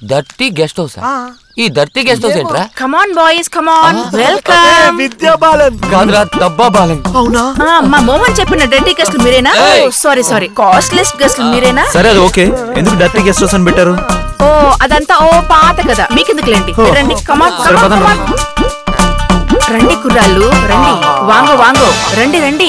దర్టీ guest house ఈ దర్టీ guest house ఏంట్రా come on boys come on welcome Vidya Balan కాదురా డబ్బా బాలం అవునా మా మోహన్ చెప్పిన డర్టీ గెస్ట్లు మీరేనా ఏయ్. సారీ సారీ కాస్ట్లెస్ గెస్ట్లు మీరేనా సరే అది ఓకే ఎందుకు డర్టీ గెస్ట్ హౌస్ అని పెట్టారు ఓ అదంతా ఓ పాత కదా మీకెందుకులేండి రండి కమాన్ సరే, పదండి. రండి కుర్రాళ్ళు రండి వాంగో వాంగో రండి రండి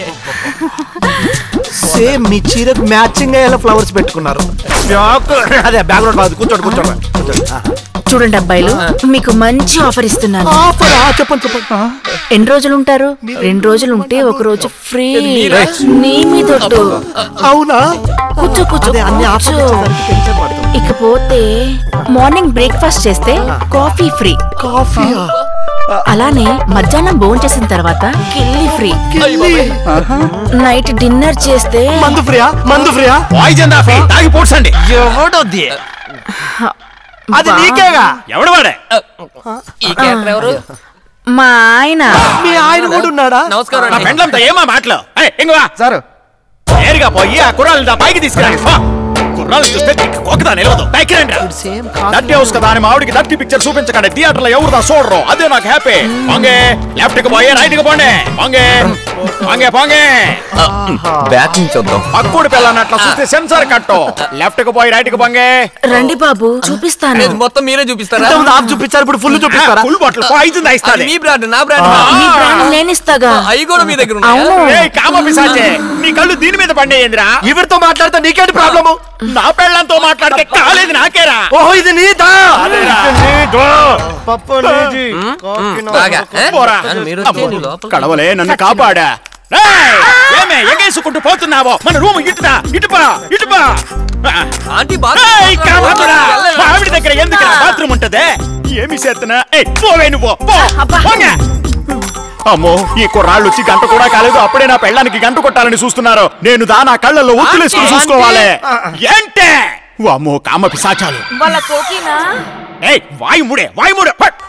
సేమ్ మీ చీరకు మ్యాచింగ్ అయ్యేలా ఫ్లవర్స్ పెట్టుకున్నారు అదే బ్యాక్గ్రౌండ్ కాదు కూర్చోండి కూర్చోండి కూర్చోండి. చూడండి అబ్బాయిలు మీకు మంచి ఆఫర్ ఇస్తున్నాను ఆఫర్ ఆ, చెప్పండి చెప్పండి ఆ. ఎన్ని రోజులు ఉంటారు రెండు రోజులు ఉంటే ఒక రోజు ఫ్రీ నీ మీదొట్టు అవునా కూర్చో కూర్చో అదే అన్ని ఆఫర్ కూర్చో. ఇచ్చేసరికి టెన్షన్ పడుతుంది ఇకపోతే మార్నింగ్ బ్రేక్ఫాస్ట్ చేస్తే కాఫీ ఫ్రీ కాఫీ అలానే మధ్యాహ్నం భోజనం చేసిన తర్వాత కిల్లి ఫ్రీ నైట్ డిన్నర్ చేస్తే మందు ఫ్రీయా మందు ఫ్రీయా పాయిజన్ దాఫీ తాగి పోడ్సండి ఎవడొద్ది అది నీకేగా ఎవడు వాడే ఈ క్యారెక్టర్ ఎవరు మా ఆయన మీ ఆయన కూడా ఉన్నాడా నమస్కారం నా అండి. పెండ్లంతో ఏమా మాటలు ఏయ్, ఇంగ వా సార్ నేరుగా పోయి ఆ కుర్రాలు దా పైకి తీసుకురండి పో. కుర్రాలు చూస్తే దిక్కు కొక్కదా నిలవదు పైకి రండి రా. సేమ్ దట్టి హౌస్ కదా అని మా ఆవిడకి దట్టి పిక్చర్ చూపించకండి థియేటర్ లో ఎవరు దా చూడరు అదే నాకు హ్యాపీ పాంగే లెఫ్ట్ కి పోయి రైట్ కి పోండి పాంగే పాంగే పాంగే బ్యాక్ నుంచి వద్దాం పక్కుడు పిల్లన్నట్ల చూస్తే సెన్సార్ కట్టు లెఫ్ట్ కి పోయి రైట్ కి పాంగే రండి బాబు చూపిస్తాను ఇది మొత్తం మీరే చూపిస్తారా ఇంతకుముందు ఆఫ్ చూపించారు ఇప్పుడు ఫుల్ చూపిస్తారా ఫుల్ బాటిల్ పాయిజన్ అది ఇస్తాది మీ బ్రాండ్ నా బ్రాండ్ మీ బ్రాండ్ నేను ఇస్తాగా అవి కూడా మీ దగ్గర ఉన్నాయా? అవును ఏయ్ కామ పిశాచే నీ కళ్ళు దీని మీద పడేయందిరా ఎవరితో మాట్లాడితే నీకేంటి ప్రాబ్లము నా పెళ్ళంతో మాట్లాడితే కాలేదు నాకేరా ఓహో ఇది నీదా అదేరా. పప్పు నీది బాగా ఏ? పోరా. అని మీరు వచ్చి అమ్మో, లోపలికి- కడవలే నన్ను కాపాడా ఏయ్, ఏమే ఎగేసుకుంటూ పోతున్నావో మన రూమ్ ఇటుదా ఇటుపా ఇటుపా ఆంటీ బాగా ఏయ్, కాపాడురా. మా ఆవిడ దగ్గర ఎందుకు బాత్రూమ్ ఉంటదే ఏమి చేస్తున్నా ఏయ్, పోవే నువ్వు పో అబ్బా. పోంగే. అమ్మో ఈ కుర్రాళ్ళు వచ్చి గంట కూడా కాలేదు అప్పుడే నా పెళ్ళానికి గంట కొట్టాలని చూస్తున్నారు నేను దా నా కళ్ళల్లో ఒత్తులేసుకుని ఆంటీ, చూసుకోవాలి ఏంటే అమ్మో కామ పిశాచాలు వాళ్ళ కోకినా ఏయ్ వాయు ముడే వాయు ముడే పట్.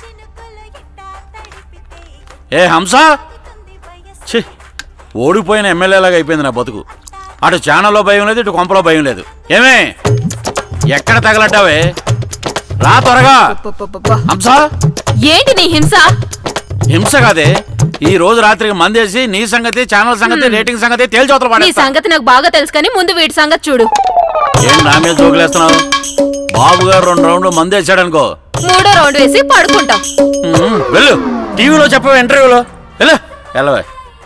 ఏ హంస ఛీ ఓడిపోయిన ఎమ్మెల్యేలాగా అయిపోయింది నా బతుకు అటు ఛానల్లో భయం లేదు ఇటు కొంపలో భయం లేదు ఏమే ఎక్కడ తగలట్టావే రా త్వరగా హంస ఏంటి నీ హింస హింస కాదే ఈ రోజు రాత్రికి మందేసి నీ సంగతి ఛానల్ సంగతి రేటింగ్ సంగతి తేల్చవతలు నీ పడేస్తా సంగతి నాకు బాగా తెలుసు కానీ ముందు వీటి సంగతి చూడు ఏం నా మీద జోకులేస్తున్నావు బాబు గారు రెండు రౌండ్లు మందేసాడనుకో మూడో రౌండ్ వేసి పడుకుంటాం ఉమ్, వెళ్ళు టీవీలో చెప్పవు ఇంటర్వ్యూలో వెళ్ళు వెళ్ళవే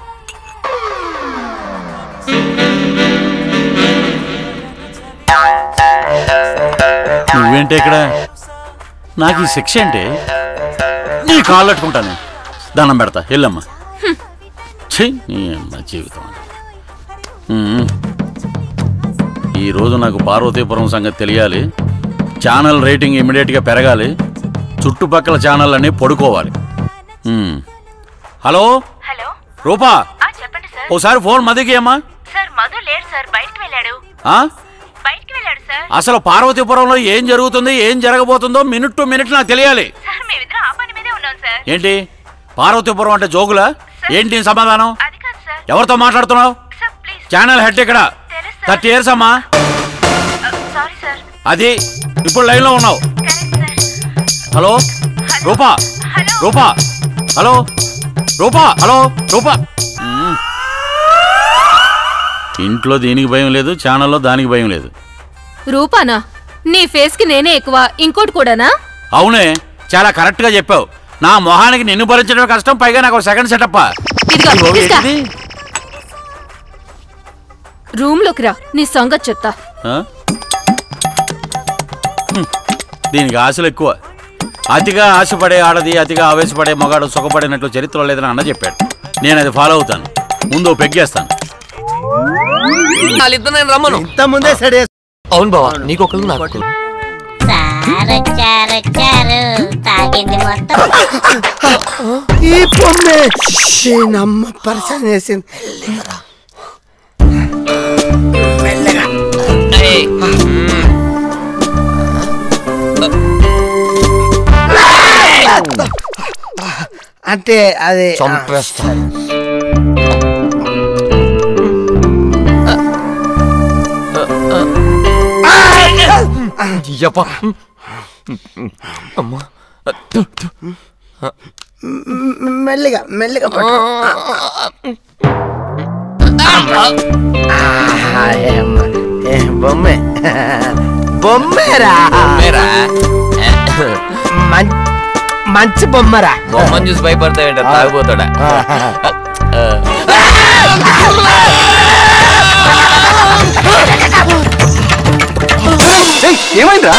నువ్వేంటి ఇక్కడ నాకు ఈ శిక్ష ఏంటి నీ కాళ్ళు అట్టుకుంటాను దండం పెడతా వెళ్ళమ్మా ఛీ నీ అమ్మ జీవితం ఉమ్. ఈరోజు నాకు పార్వతీపురం సంగతి తెలియాలి ఛానల్ రేటింగ్ ఇమీడియట్గా పెరగాలి చుట్టుపక్కల ఛానళ్ళన్నీ పడుకోవాలి ఉమ్. హలో హలో రూపా చెప్పండి సార్ ఓసారి ఫోన్ మదికి అమ్మా సార్ మధు లేడు సార్ బయటికి వెళ్ళాడు ఆ? బయటికి వెళ్ళాడు సార్ అసలు పార్వతీపురంలో ఏం జరుగుతుంది ఏం జరగబోతుందో మినిట్ టు మినిట్ నాకు తెలియాలి సార్ మేమిద్దరం ఆ పని మీదే ఉన్నాం సార్ ఏంటి పార్వతీపురం అంటే జోగులా ఏంటి నీ సమాధానం అది కాదు సార్ ఎవరితో మాట్లాడుతున్నావు సార్ ప్లీజ్ ఛానల్ హెడ్ ఇక్కడ తెలుసు సార్. థర్టీ ఇయర్స్ అమ్మా సారీ సార్ అది ఇప్పుడు లైన్లో ఉన్నావు correct sir hello Rupa Rupa hello Rupa hello Rupa మ్మ్. ఇంట్లో దీనికి భయం లేదు ఛానల్లో దానికి భయం లేదు రూపానా నీ ఫేస్ కి నేనే ఎక్కువ ఇంకోటి కూడానా అవునే చాలా కరెక్ట్ గా చెప్పావు నా మొహానికి నిన్ను భరించడం కష్టం పైగా నాకు సెకండ్ సెటప్ ఇదిగో తీసుకో. రూమ్ లోకి రా నీ సంగతి చెప్తా దీనికి ఆశలు ఎక్కువ అతిగా ఆశపడే ఆడది అతిగా ఆవేశపడే మగాడు సుఖపడినట్లు చరిత్రలో లేదని అన్న చెప్పాడు నేను అది ఫాలో అవుతాను ముందు పెగ్గేస్తాను వాళ్ళిద్దరు నేను రమ్మను ఇంత ముందే సడే అవును బావా నీకు ఒకళ్ళు నాకు ఒకళ్ళు. సార్ వచ్చారు వచ్చారు తాగింది మొత్తం ఈ పొమ్మే నమ్మ పరిచయం చేసింది ఏయ్, అంటే అది చంపేస్తా అయ్యప్ప అమ్మా మెల్లిగా మెల్లిగా బొమ్మే బొమ్మేరా మేరా మం- మంచి బొమ్మరా బొమ్మని చూసి భయపడతావేంట తాగిపోతాడా ఏయ్, ఏమైందిరా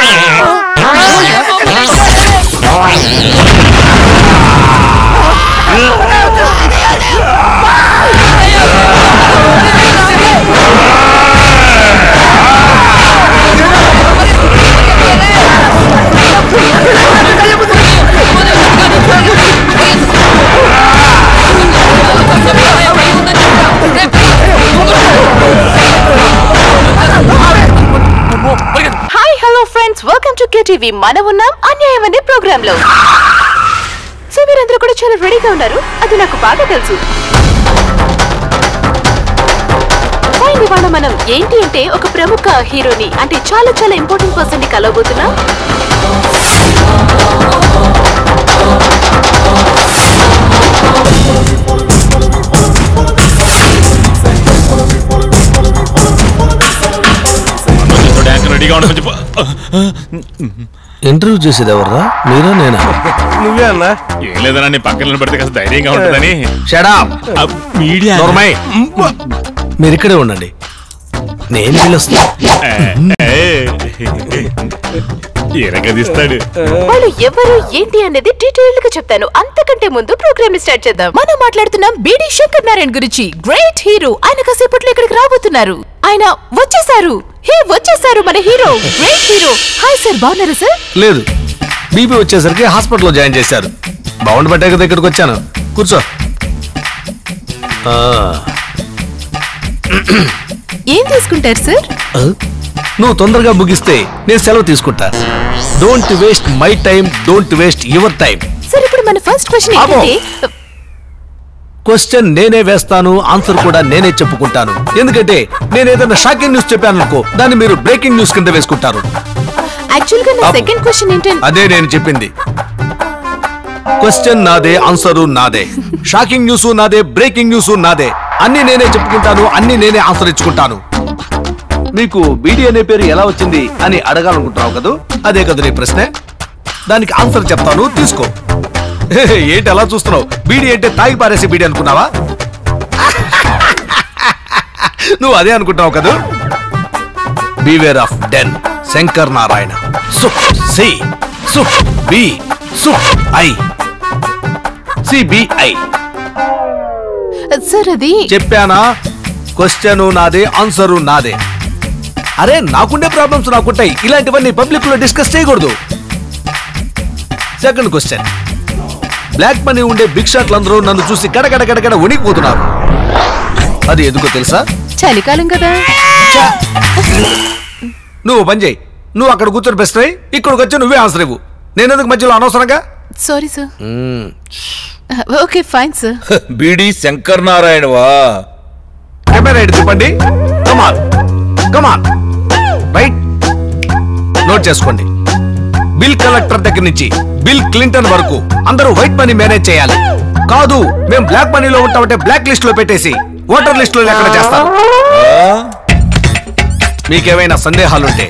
hi hello friends welcome to KTV మన ఉన్నాం అన్యాయం అనే ప్రోగ్రామ్ లో సో మీరందరూ కూడా చాలా రెడీగా ఉన్నారు అది నాకు బాగా తెలుసు ఫైన్ ఇవాళ మనం ఏంటి అంటే ఒక ప్రముఖ హీరోని అంటే చాలా చాలా ఇంపార్టెంట్ పర్సన్ ని కలవబోతున్నాం రెడీగా ఉండమని చెప్పు ఇంటర్వ్యూ చేసేది ఎవర్రా మీరా నేనా నువ్వే అన్నా ఏం లేదన్నా నీ పక్కన నిలబడితే కాస్త ధైర్యంగా ఉంటుందని షడా మీడియా మీరు ఇక్కడే ఉండండి నేను పిలుస్తా ఎరగదిస్తాడు వాళ్ళు ఎవరు ఏంటి అనేది డీటెయిల్ గా చెప్తాను అంతకంటే ముందు ప్రోగ్రామ్ ని స్టార్ట్ చేద్దాం మనం మాట్లాడుతున్నాం బీడి శంకర్ నారాయణ గురించి గ్రేట్ హీరో ఆయన కాసేపట్లో ఇక్కడికి రాబోతున్నారు ఆయన వచ్చేసారు హే వచ్చేసారు మన hero great hero hi sir బాగున్నారు సార్ లేదు బీపీ వచ్చేసరికి హాస్పిటల్లో జాయిన్ చేశారు బాగుండి పట్టే కదా ఇక్కడికి వచ్చాను కూర్చో ఆ, ఏం తీసుకుంటారు సార్ ఆ? నువ్వు తొందరగా ముగిస్తే నేను సెలవు తీసుకుంటా don't waste my time don't waste your time sir ఇప్పుడు మన ఫస్ట్ క్వశ్చన్ ఆపో. ఏంటంటే క్వశ్చన్ నేనే వేస్తాను ఆన్సర్ కూడా నేనే చెప్పుకుంటాను ఎందుకంటే నేను ఏదైనా షాకింగ్ న్యూస్ చెప్పాను అనుకో దాన్ని మీరు బ్రేకింగ్ న్యూస్ కింద వేసుకుంటారు యాక్చువల్ గా నా ఆపు. సెకండ్ క్వశ్చన్ ఏంటంటే అదే నేను చెప్పింది క్వశ్చన్ నాదే ఆన్సరు నాదే షాకింగ్ న్యూస్ నాదే బ్రేకింగ్ న్యూస్ నాదే అన్ని నేనే చెప్పుకుంటాను అన్ని నేనే ఆన్సర్ ఇచ్చుకుంటాను మీకు బీడీ అనే పేరు ఎలా వచ్చింది అని అడగాలనుకుంటున్నావు కదూ అదే కదా నీ ప్రశ్న దానికి ఆన్సర్ చెప్తాను తీసుకో ఏంటి అలా చూస్తున్నావు బీడీ అంటే తాగి పారేసే బీడీ అనుకున్నావా నువ్వు అదే అనుకుంటున్నావు కదూ beware of den Shankar Narayana సుప్ సి సుప్ బి సుప్ ఐ సిబిఐ సార్ అది చెప్పానా క్వశ్చన్ నాదే ఆన్సరు నాదే అరే నాకుండే ప్రాబ్లమ్స్ నాకుంటాయి ఇలాంటివన్నీ పబ్లిక్ లో డిస్కస్ చేయకూడదు సెకండ్ క్వశ్చన్ బ్లాక్ మనీ ఉండే బిగ్ షాట్లందరూ నన్ను చూసి గడగడ గడగడ వణికిపోతున్నారు అది ఎందుకో తెలుసా చలికాలం కదా ఛా! నువ్వు పని చేయి నువ్వు అక్కడ కూర్చొని బెస్ట్ అయ్యి ఇక్కడికి వచ్చి నువ్వే ఆన్సర్ ఇవ్వు నేనెందుకు మధ్యలో అనవసరంగా sorry sir okay fine sir BD Shankar నారాయణవా కెమెరా ఎటు తిప్పండి కమాన్ కమాన్ రైట్ నోట్ చేసుకోండి బిల్ కలెక్టర్ దగ్గర నుంచి బిల్ క్లింటన్ వరకు అందరూ వైట్ మనీ మేనేజ్ చేయాలి కాదు మేము బ్లాక్ మనీలో ఉంటామంటే బ్లాక్ లిస్ట్ లో పెట్టేసి ఓటర్ లిస్ట్ లో ఎక్కడ చేస్తారు మీకేమైనా సందేహాలుంటే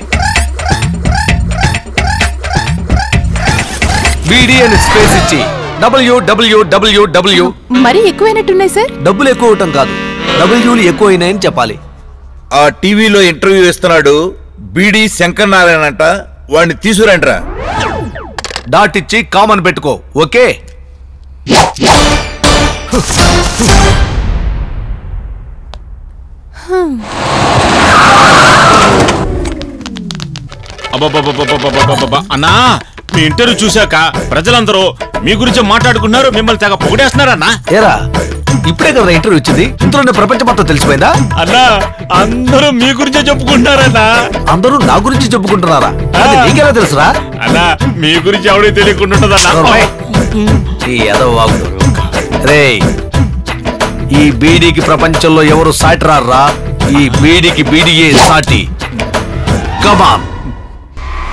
బీడీ అని స్పేస్ ఇచ్చి డబ్ల్యూ డబ్ల్యూ డబ్ల్యూ డబ్ల్యూ మరీ ఎక్కువైనట్టున్నాయి సార్ డబ్బులు ఎక్కువ అవటం కాదు డబ్ల్యూలు ఎక్కువ అయినాయని చెప్పాలి ఆ టీవీలో ఇంటర్వ్యూ ఇస్తున్నాడు బీడి శంకర్ నారాయణ అంట వాడిని తీసుకురంట్రా డాట్ ఇచ్చి కామన్ పెట్టుకో ఓకే అబ్బబ్బబ్బబ్బబ్బబ్బబ్బబ్బ. అన్నా మీ ఇంటర్వ్యూ చూశాక ప్రజలందరూ మీ గురించి మాట్లాడుకున్నారు మిమ్మల్ని తెగ పొగిడేస్తున్నారన్నా ఏరా ఇప్పుడే కదా ఇంటర్వ్యూ వచ్చింది ఇంతలోనే ప్రపంచం మొత్తం తెలిసిపోయిందా అన్నా అందరూ మీ గురించే చెప్పుకుంటున్నారన్నా అందరూ నా గురించి చెప్పుకుంటున్నారా అది నీకెలా తెలుసురా అన్నా మీ గురించి ఎవడే తెలియకుండా ఉంటుందన్నా ఓయ్, ఈ ఎదవాగుడు రే ఈ బీడీకి ప్రపంచంలో ఎవరు సాటి రారా ఈ బీడీకి బీడీయే సాటి కమాన్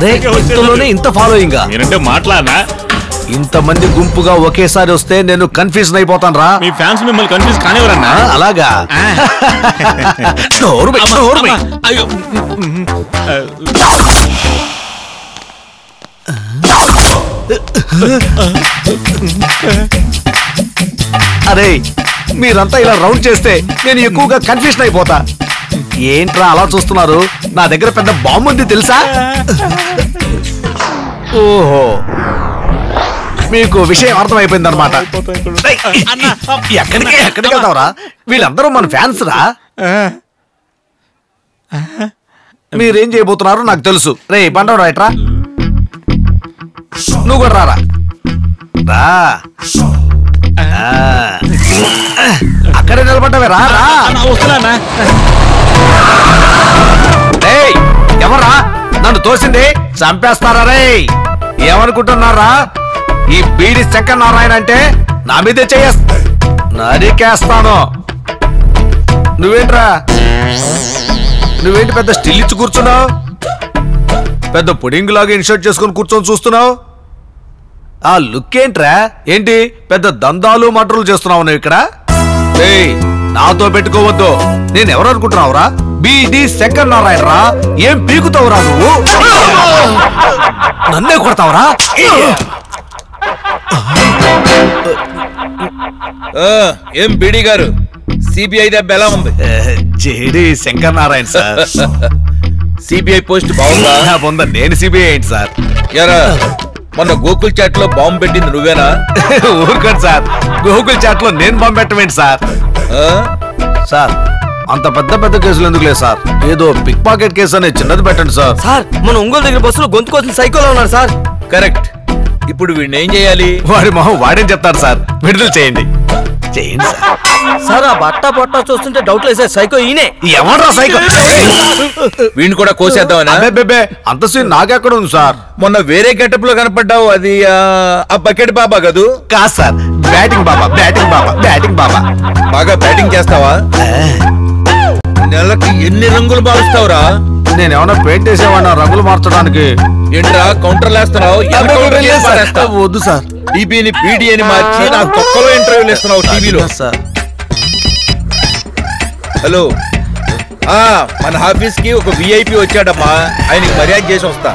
అరే ఇంతలోనే ఇంత ఫాలోయింగ్ మీరంటే మాట్లాడనా ఇంతమంది గుంపుగా ఒకేసారి వస్తే నేను కన్ఫ్యూజన్ అయిపోతాను రా మీ ఫ్యాన్స్ మిమ్మల్ని కన్ఫ్యూజ్ కానివ్వరన్నా అలాగా నోరు మూయ్, నోరు మూయ్. అయ్యో అరే మీరంతా ఇలా రౌండ్ చేస్తే నేను ఎక్కువగా కన్ఫ్యూషన్ అయిపోతా ఏంట్రా అలా చూస్తున్నారు నా దగ్గర పెద్ద బాంబు ఉంది తెలుసా ఓహో మీకు విషయం అర్థమైపోయింది అనమాట ఎక్కడికి ఎక్కడికి వెళ్తావురా వీళ్ళందరూ మన ఫ్యాన్స్ రా మీరేం చేయబోతున్నారో నాకు తెలుసు రే బండవు రైట్రా నువ్వు కూడా రారా రా ఆ. అక్కడే నిలబడ్డావే రా రా వస్తున్నా ఏయ్ ఎవరా నన్ను తోసింది చంపేస్తారా రే ఏమనుకుంటున్నారా ఈ బీడి శంకర్ నారాయణ అంటే నా మీదే చేయ నరికేస్తాను నువ్వేంట్రా నువ్వేంటి పెద్ద స్టిల్ ఇచ్చి కూర్చున్నావు పెద్ద పుడింగ్ లాగా ఇన్షర్ట్ చేసుకొని కూర్చొని చూస్తున్నావు ఆ లుక్ ఏంట్రా ఏంటి పెద్ద దందాలు మటర్లు చేస్తున్నావు నువ్వు ఇక్కడ ఏయ్ నాతో పెట్టుకోవద్దు నేను ఎవరు అనుకుంటున్నావురా బిడి శంకర్ నారాయణ రా ఏం పీకుతావురా నువ్వు నన్నే కొడతావురా ఆ, ఏం బీడీ గారు సిబిఐ దెబ్బ ఎలా ఉంది JD Shankar Narayana sir CBI post బాగుందా నా బొంద నేను సిబిఐ ఏంటి సార్ ఎరా మొన్న గోకుల్ చాట్ లో బాంబు పెట్టింది నువ్వేనా ఊరుకోండి సార్ గూగుల్ చాట్ లో నేను పంపెట్టమేంటి సార్ ఆ? సార్ అంత పెద్ద పెద్ద కేసులు ఎందుకు లేదు సార్ ఏదో పిక్ పాకెట్ కేసు అనేది చిన్నది పెట్టండి సార్ సార్ మన ఒంగోలు దగ్గర బస్సులో గొంతు కోసం సైకోలో ఉన్నారు సార్ కరెక్ట్ ఇప్పుడు వీడిని ఏం చేయాలి వాడి మొహం వాడేం చెప్తారు సార్ విడుదల చేయండి చేయండి సార్ సార్ ఆ బట్ట పొట్ట చూస్తుంటే డౌట్ లేదు సార్ సైకో ఈయనే ఎవడ్రా సైకో వీడిని కూడా కోసేద్దామనా అబ్బే అంత సీన్ నాకెక్కడ ఉంది సార్ మొన్న వేరే గెటప్ లో కనపడ్డావు అది ఆ, ఆ బకెట్ బాబా కదూ కాదు సార్ బ్యాటింగ్ బాబా బ్యాటింగ్ బాబా బ్యాటింగ్ బాబా బాగా బ్యాటింగ్ చేస్తావా నెలకి ఎన్ని రంగులు భావిస్తావురా నేను ఏమన్నా పెయింట్ వేసేవాడినా రంగులు మార్చడానికి ఏంట్రా కౌంటర్లు వేస్తున్నావు ఎంత counter చేసి పారేస్తావు? వద్దు సార్ డీబీని పీడీ అని మార్చి నాకు తొక్కలో ఇంటర్వ్యూలు ఇస్తున్నావు టీవీలో సార్ హలో ఆ మన ఆఫీస్ కి ఒక విఐపి వచ్చాడమ్మా ఆయనకి మర్యాద చేసి వస్తా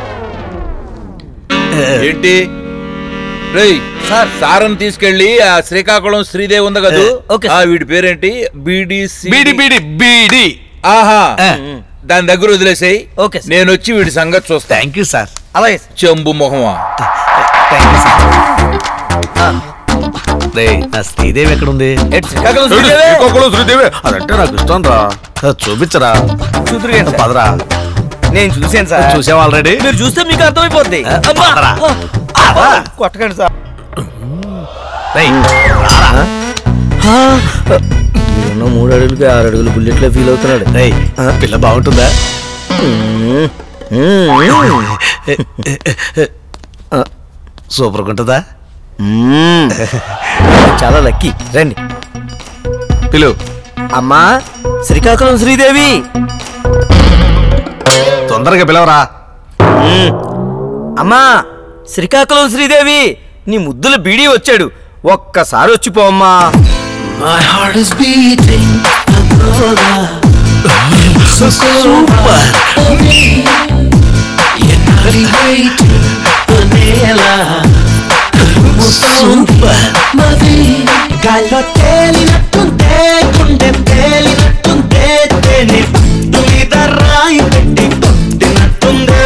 ఏంటి రేయ్ సార్ సారని తీసుకెళ్ళి ఆ శ్రీకాకుళం శ్రీదేవి ఉంది కదా ఓకే ఆ వీడి పేరేంటి బీడీసీ బీడి బీడి బీడి ఆహా ఆ. దాని దగ్గర వదిలేసాయి ఓకే సార్. నేను వచ్చి వీడి సంగతి చూస్తా థ్యాంక్ యూ సార్ అలాగే సార్. చెంబు మొహమా థ్యాంక్ యూ సార్ రే నా శ్రీదేవి ఎక్కడుంది ఎటు శ్రీకాకుళం శ్రీదేవి? శ్రీకాకుళం శ్రీదేవి అదంటే నాకు ఇష్టం రా చూపించరా చూతురుగాను సార్. పదరా నేను చూసాను సార్ చూసావా ఆల్రెడీ మీరు చూస్తే మీకు అర్థమైపోద్ది ఆ, అబ్బా! పదరా. అబ్బా! కొట్టకండి సార్ మీరున్న మూడు అడుగులకి ఆరు అడుగులు బుల్లెట్లో ఫీల్ అవుతున్నాడు రేయ్ పిల్ల బాగుంటుందా సూపర్ ఉంటుందా మ్మ్. చాలా లక్కీ రండి పిలు అమ్మా శ్రీకాకుళం శ్రీదేవి తొందరగా పిలవరా అమ్మా శ్రీకాకుళం శ్రీదేవి నీ ముద్దుల బీడీ వచ్చాడు ఒక్కసారి వచ్చిపోమ్మా గాల్లో తేలినట్టుంటే గుండె తేలినట్టుంటే తేనె పట్టు మీద రాయి పెట్టి కొట్టినట్టుందే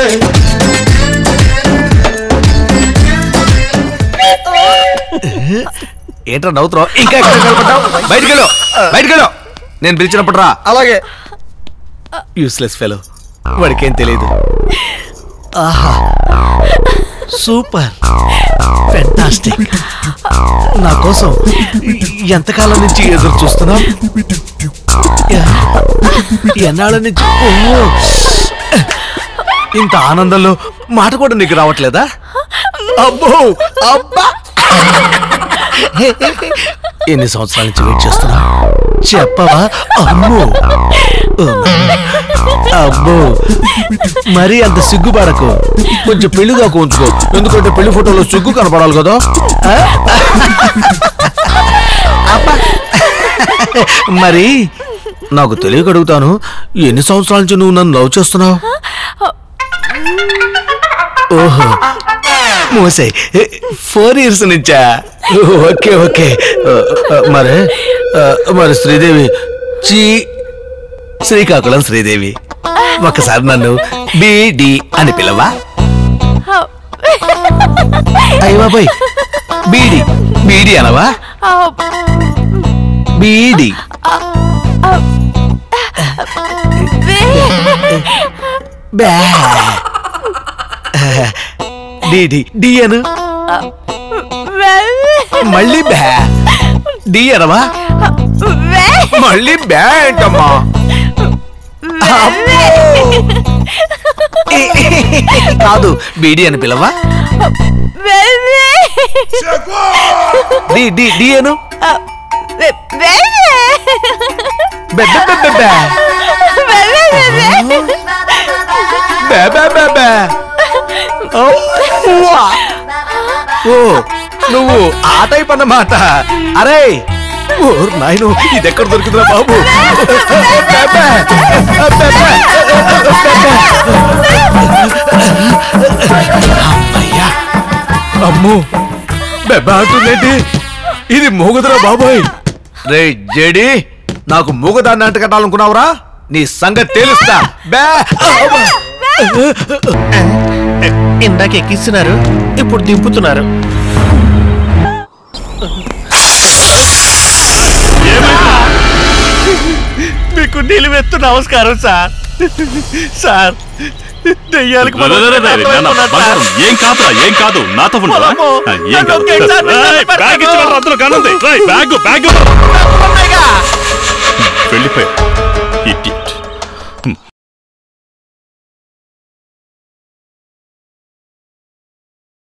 ఏంట్రా నవ్వుతున్నావు ఇంకా ఎక్కడ నిలబడ్డావు బయటికి వెళ్ళు బయటికి వెళ్ళు నేను పిలిచినప్పుడు రా అలాగే యూస్లెస్ ఫెలో వాడికేం తెలియదు ఆహా సూపర్ ఫెంటాస్టిక్ నా కోసం ఎంతకాలం నుంచి ఎదురు చూస్తున్నావు ఎన్నాళ్ళ నుంచి ఓ! ఇంత ఆనందంలో మాట కూడా నీకు రావట్లేదా అబ్బో అబ్బా ఎన్ని సంవత్సరాల నుంచి వెయిట్ చేస్తున్నా చెప్పవా అమ్మో అమ్మో మరీ అంత సిగ్గుపడకు కొంచెం పెళ్లిగా ఉంచుకో ఎందుకంటే పెళ్లి ఫోటోలో సిగ్గు కనపడాలి కదా ఆ? అబ్బా. మరి నాకు తెలియక అడుగుతాను ఎన్ని సంవత్సరాల నుంచి నువ్వు నన్ను లవ్ చేస్తున్నావు ఓహో మోసే ఫోర్ ఇయర్స్ నుంచా ఓకే ఓకే ఆ, ఆ, మరి ఆ, మరి శ్రీదేవి చీ శ్రీకాకుళం శ్రీదేవి ఒకసారి నన్ను బీడి అని పిలవా అయ్య బాబాయ్ బీడి బీడి అనవా బీడి బ్యా డి డి డి అను మళ్ళీ బ్యా డి అనవా మళ్ళీ బ్యా ఏంటమ్మా కాదు బీడి అని పిలవా డి డి డి అను బె బె బె బె బె. బె బె బె బె. ఓ, ఉవ్వా. ఓ నువ్వు ఆ టైప్ అన్నమాట అరే ఓ నాయను ఇది ఎక్కడ దొరికిందిరా బాబు బె బె. బె బె. అమ్మయ్యా అమ్మో బెబ్బ అంటుందేంటి ఇది మూగదురా బాబోయ్ రే జేడి నాకు మూగదాన్ని అంట కట్టాలనుకున్నావురా నీ సంగతి తేలుస్తా బే ఇందాక ఎక్కిస్తున్నారు ఇప్పుడు దింపుతున్నారు మీకు నిలువెత్తు నమస్కారం సార్ సార్ దెయ్యాలకు మనం బంగారం ఏం కాదురా ఏం కాదు నాతో ఉండవా పొలము. ఆ, ఏం కాదు నన్ను ఒకేసారి రేయ్, బ్యాగ్ ఇచ్చి వెళ్ళరా, అందులో కానుంది రేయ్, బ్యాగ్ బ్యాగ్ వెళ్ళిపోయా ఇట్టి